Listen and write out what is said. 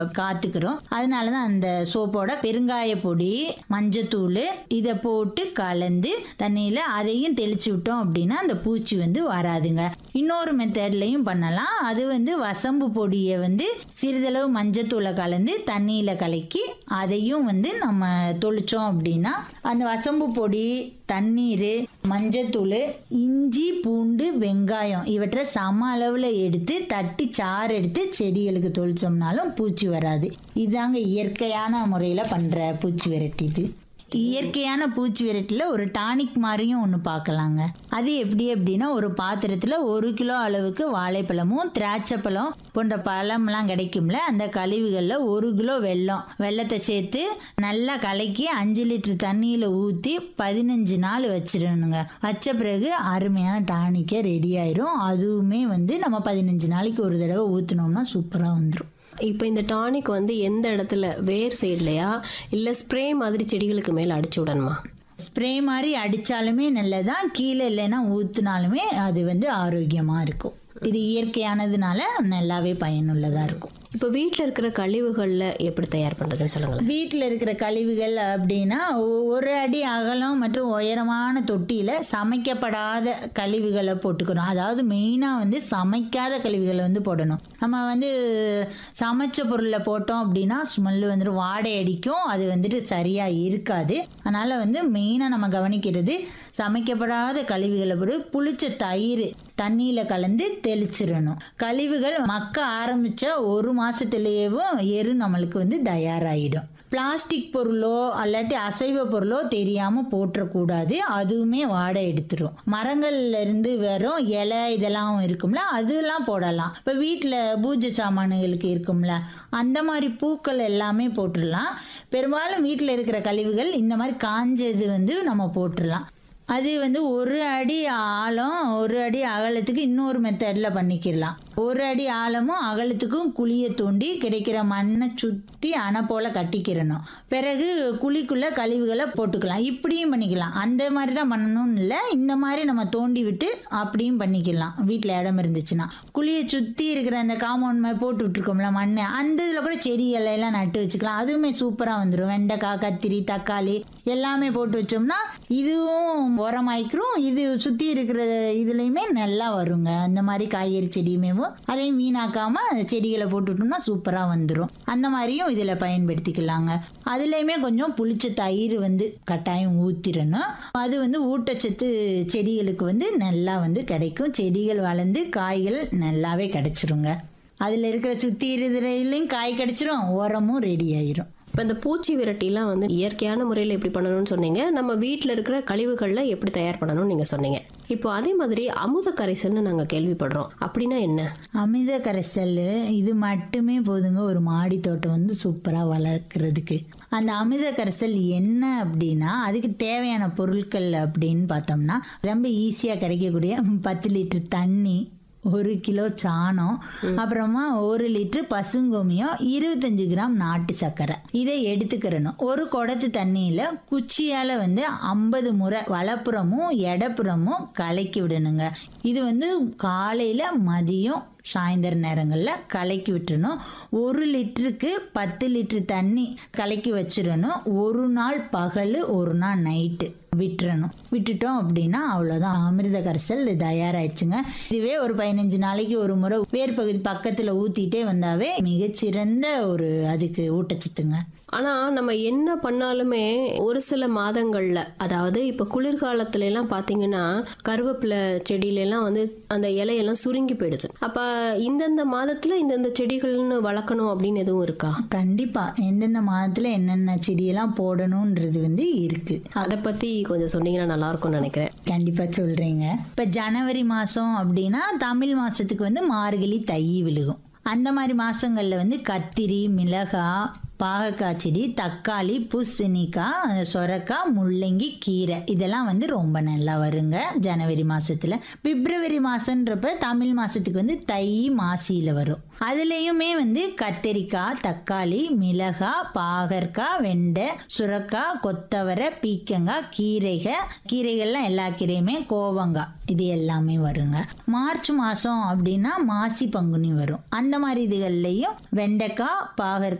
காத்துக்கிறோம் அதனால தான் அந்த சோப்போட பெருங்காய பொடி மஞ்சத்தூள் இதை போட்டு கலந்து தண்ணியில் அதையும் தெளிச்சு விட்டோம் அப்படின்னா அந்த பூச்சி வந்து வராதுங்க இன்னொரு மெத்தட்லையும் பண்ணலாம் அது வந்து வசம்பு பொடியை வந்து சிறிதளவு மஞ்சத்தூளை கலந்து தண்ணியில் கலக்கி அதையும் வந்து நம்ம தொளிச்சோம் அப்படின்னா அந்த வசம்பு பொடி தண்ணீர் மஞ்சத்தூள் இஞ்சி பூண்டு வெங்காயம் இவற்றை சம அளவில் எடுத்து தட்டி சாறு எடுத்து செடிகளுக்கு தொளிச்சோம்னாலும் பூச்சி வராது இதாங்க இயற்கையான முறையில் பண்ணுற பூச்சி விரட்டி இது இயற்கையான பூச்சி விரட்டில ஒரு டானிக் மாதிரியும் ஒன்று பார்க்கலாங்க அது எப்படி அப்படின்னா ஒரு பாத்திரத்தில் ஒரு கிலோ அளவுக்கு வாழைப்பழமும் திராட்சைப்பழம் போன்ற பழம்லாம் கிடைக்கும்ல அந்த கழிவுகளில் ஒரு கிலோ வெல்லம் வெல்லத்தை சேர்த்து நல்லா கலக்கி அஞ்சு லிட்டர் தண்ணியில் ஊற்றி பதினஞ்சு நாள் வச்சிடணுங்க வச்ச பிறகு அருமையான டானிக்கே ரெடி ஆயிரும் அதுவுமே வந்து நம்ம பதினஞ்சு நாளைக்கு ஒரு தடவை ஊற்றினோம்னா சூப்பராக வந்துடும் இப்போ இந்த டானிக் வந்து எந்த இடத்துல வேர் சைட்லையா இல்லை ஸ்ப்ரே மாதிரி செடிகளுக்கு மேலே அடிச்சு விடணுமா ஸ்ப்ரே மாதிரி அடித்தாலுமே நல்லதான் கீழே இல்லைன்னா ஊற்றுனாலுமே அது வந்து ஆரோக்கியமாக இருக்கும் இது இயற்கையானதுனால நல்லாவே பயனுள்ளதாக இருக்கும் இப்போ வீட்டில் இருக்கிற கழிவுகளில் எப்படி தயார் பண்ணுறதுன்னு சொல்லுங்களேன் வீட்டில் இருக்கிற கழிவுகள் அப்படின்னா ஒ- ஒரு அடி அகலம் மற்றும் உயரமான தொட்டியில் சமைக்கப்படாத கழிவுகளை போட்டுக்கிறோம் அதாவது மெயினாக வந்து சமைக்காத கழிவுகளை வந்து போடணும் நம்ம வந்து சமைச்ச பொருளை போட்டோம் அப்படின்னா ஸ்மெல் வந்துட்டு வாடை அடிக்கும் அது வந்துட்டு சரியாக இருக்காது அதனால் வந்து மெயினாக நம்ம கவனிக்கிறது சமைக்கப்படாத கழிவுகளை போட்டு புளிச்ச தயிர் தண்ணியில் கலந்து தெளிச்சிடணும் கழிவுகள் மக்க ஆரம்பித்த ஒரு மாதத்துலேயேவும் எரு நம்மளுக்கு வந்து தயாராகிடும் பிளாஸ்டிக் பொருளோ அல்லாட்டி அசைவ பொருளோ தெரியாமல் போட்டுறக்கூடாது அதுவுமே வாடை எடுத்துரும் மரங்கள்ல இருந்து வெறும் இலை இதெல்லாம் இருக்கும்ல அதெல்லாம் போடலாம் இப்போ வீட்டில் பூஜை சாமான்களுக்கு இருக்கும்ல அந்த மாதிரி பூக்கள் எல்லாமே போட்டுடலாம் பெரும்பாலும் வீட்டில் இருக்கிற கழிவுகள் இந்த மாதிரி காஞ்சது வந்து நம்ம போட்டுடலாம் அது வந்து ஒரு அடி ஆழம் ஒரு அடி அகலத்துக்கு இன்னொரு மெத்தடில் பண்ணிக்கிடலாம் ஒரு அடி ஆழமும் அகலத்துக்கும் குழியை தோண்டி கிடைக்கிற மண்ணை சுற்றி அணை போல் கட்டிக்கிறணும் பிறகு குழிக்குள்ளே கழிவுகளை போட்டுக்கலாம் இப்படியும் பண்ணிக்கலாம் அந்த மாதிரி தான் பண்ணணும்னு இல்லை இந்த மாதிரி நம்ம தோண்டி விட்டு அப்படியும் பண்ணிக்கலாம் வீட்டில் இடம் இருந்துச்சுன்னா குழியை சுற்றி இருக்கிற அந்த காம்பவுண்ட் மாதிரி போட்டு விட்டுருக்கோம்ல மண் அந்த இதில் கூட செடி எல்லாம் நட்டு வச்சுக்கலாம் அதுவுமே சூப்பராக வந்துடும் வெண்டைக்காய் கத்திரி தக்காளி எல்லாமே போட்டு வச்சோம்னா இதுவும் உரமாய்க்கிறோம் இது சுற்றி இருக்கிற இதுலேயுமே நல்லா வருங்க அந்த மாதிரி காய்கறி செடியுமே அதையும் வீணாக்காம செடிகளை போட்டுட்டோம்னா சூப்பராக வந்துடும் அந்த மாதிரியும் இதில் பயன்படுத்திக்கலாங்க அதுலேயுமே கொஞ்சம் புளிச்ச தயிர் வந்து கட்டாயம் ஊற்றிடணும் அது வந்து ஊட்டச்சத்து செடிகளுக்கு வந்து நல்லா வந்து கிடைக்கும் செடிகள் வளர்ந்து காய்கள் நல்லாவே கிடைச்சிருங்க அதில் இருக்கிற சுற்றி இருக்கிறதுலையும் காய் கிடைச்சிரும் உரமும் ரெடி ஆயிரும் இப்போ இந்த பூச்சி விரட்டிலாம் வந்து இயற்கையான முறையில் எப்படி பண்ணணும்னு சொன்னீங்க நம்ம வீட்டில் இருக்கிற கழிவுகளில் எப்படி தயார் பண்ணணும்னு நீங்கள் சொன்னீங்க இப்போ அதே மாதிரி அமுத கரைசல்னு நாங்கள் கேள்விப்படுறோம் அப்படின்னா என்ன அமிர்த கரைசல் இது மட்டுமே போதுங்க ஒரு மாடி தோட்டம் வந்து சூப்பராக வளர்க்குறதுக்கு அந்த அமிர்த கரைசல் என்ன அப்படின்னா அதுக்கு தேவையான பொருட்கள் அப்படின்னு பார்த்தோம்னா ரொம்ப ஈஸியாக கிடைக்கக்கூடிய பத்து லிட்டர் தண்ணி ஒரு கிலோ சாணம் அப்புறமா ஒரு லிட்டர் பசுங்கோமியம் இருபத்தஞ்சு கிராம் நாட்டு சர்க்கரை இதை எடுத்துக்கிறணும் ஒரு குடத்து தண்ணியில் குச்சியால் வந்து ஐம்பது முறை வலப்புறமும் இடப்புறமும் கலக்கி விடணுங்க இது வந்து காலையில் மதியம் சாயந்தர நேரங்களில் கலக்கி விட்டுறணும் ஒரு லிட்டருக்கு பத்து லிட்டர் தண்ணி கலக்கி வச்சிடணும் ஒரு நாள் பகல் ஒரு நாள் நைட்டு விட்டுறணும் விட்டுட்டோம் அப்படின்னா அவ்வளோதான் அமிர்த கரைசல் தயாராயிடுச்சுங்க இதுவே ஒரு பதினஞ்சு நாளைக்கு ஒரு முறை வேர் பகுதி பக்கத்தில் ஊற்றிட்டே வந்தாவே மிகச்சிறந்த ஒரு அதுக்கு ஊட்டச்சத்துங்க ஆனால் நம்ம என்ன பண்ணாலுமே ஒரு சில மாதங்களில் அதாவது இப்போ குளிர்காலத்துல எல்லாம் பார்த்தீங்கன்னா கருவேப்பிலை செடியில எல்லாம் வந்து அந்த இலையெல்லாம் சுருங்கி போயிடுது அப்போ இந்தந்த மாதத்தில் இந்தந்த செடிகள்னு வளர்க்கணும் அப்படின்னு எதுவும் இருக்கா கண்டிப்பாக எந்தெந்த மாதத்தில் என்னென்ன செடியெல்லாம் போடணுன்றது வந்து இருக்குது அதை பற்றி கொஞ்சம் சொன்னீங்கன்னா நல்லா இருக்கும்னு நினைக்கிறேன் கண்டிப்பா சொல்றேங்க இப்ப ஜனவரி மாசம் அப்படின்னா தமிழ் மாசத்துக்கு வந்து மார்கழி தை விழுகும் அந்த மாதிரி மாசங்கள்ல வந்து கத்திரி மிளகாய் பாகக்காய் செடி தக்காளி பூசணிக்காய் சொரக்காய் முள்ளங்கி கீரை இதெல்லாம் வந்து ரொம்ப நல்லா வருங்க ஜனவரி மாசத்துல பிப்ரவரி மாசம்ன்றப்ப தமிழ் மாசத்துக்கு வந்து தை மாசியில வரும் அதுலேயுமே வந்து கத்தரிக்காய் தக்காளி மிளகாய் பாகற்காய் வெண்டை சுரக்காய் கொத்தவரை பீக்கங்காய் கீரைகள் கீரைகள்லாம் எல்லா கீரையுமே கோவங்காய் இது எல்லாமே வருங்க மார்ச் மாதம் அப்படின்னா மாசி பங்குனி வரும் அந்த மாதிரி இதுகள்லையும் வெண்டைக்காய் பாகற்காய்